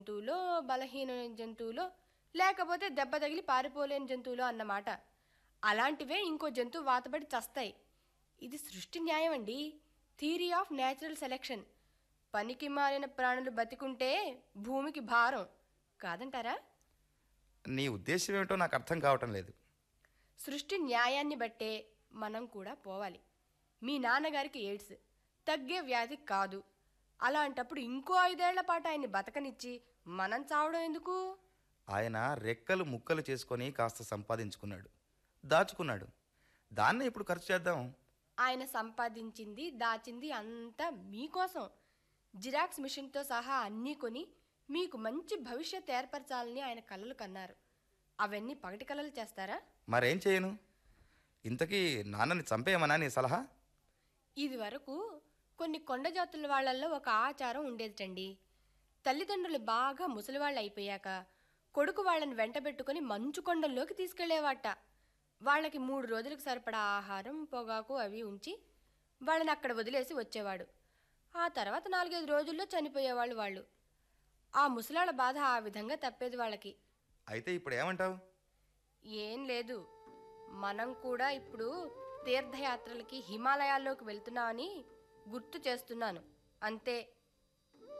జంతువులో బలహీనమైన జంతువులో లేకపోతే దెబ్బ తగిలి పారిపోలేని జంతువులో అన్నమాట అలాంటివే ఇంకో జంతువు వాతబడి చస్తాయి ఇది సృష్టి న్యాయం అండి థియరీ ఆఫ్ న్యాచురల్ సెలెక్షన్ పనికి మారిన ప్రాణులు బతికుంటే భూమికి భారం కాదంటారా నీ ఉద్దేశం ఏమిటో నాకు అర్థం కావటం లేదు సృష్టి న్యాయాన్ని బట్టే మనం కూడా పోవాలి మీ నాన్నగారికి ఎయిడ్స్ తగ్గే వ్యాధి కాదు అలాంటప్పుడు ఇంకో ఐదేళ్ల పాటు ఆయన్ని బతకనిచ్చి మనం చావడం ఎందుకు ఆయన రెక్కలు ముక్కలు చేసుకొని కాస్త సంపాదించుకున్నాడు దాచుకున్నాడు దాన్నే ఇప్పుడు ఖర్చు చేద్దాం ఆయన సంపాదించింది దాచింది అంతా మీకోసం జిరాక్స్ మిషన్తో సహా అన్నీ కొని మీకు మంచి భవిష్యత్ ఏర్పరచాలని ఆయన కలలు కన్నారు అవన్నీ పగటి కలలు చేస్తారా మరేం చేయను ఇంతకీ నాన్నని చంపేయమనా నీ సలహా ఇది వరకు కొన్ని కొండ జాతుల వాళ్ళల్లో ఒక ఆచారం ఉండేదిటండి తల్లిదండ్రులు బాగా ముసలివాళ్ళు అయిపోయాక కొడుకు వాళ్ళని వెంటబెట్టుకుని మంచు కొండల్లోకి తీసుకెళ్లేవాట వాళ్ళకి మూడు రోజులకు సరిపడా ఆహారం పొగాకు అవి ఉంచి వాళ్ళని అక్కడ వదిలేసి వచ్చేవాడు ఆ తర్వాత నాలుగైదు రోజుల్లో చనిపోయేవాళ్ళు వాళ్ళు ఆ ముసలాళ్ళ బాధ ఆ విధంగా తప్పేది వాళ్ళకి అయితే ఇప్పుడు ఏమంటావు ఏం లేదు మనం కూడా ఇప్పుడు తీర్థయాత్రలకి హిమాలయాల్లోకి వెళ్తున్నామని గుర్తు చేస్తున్నాను అంతే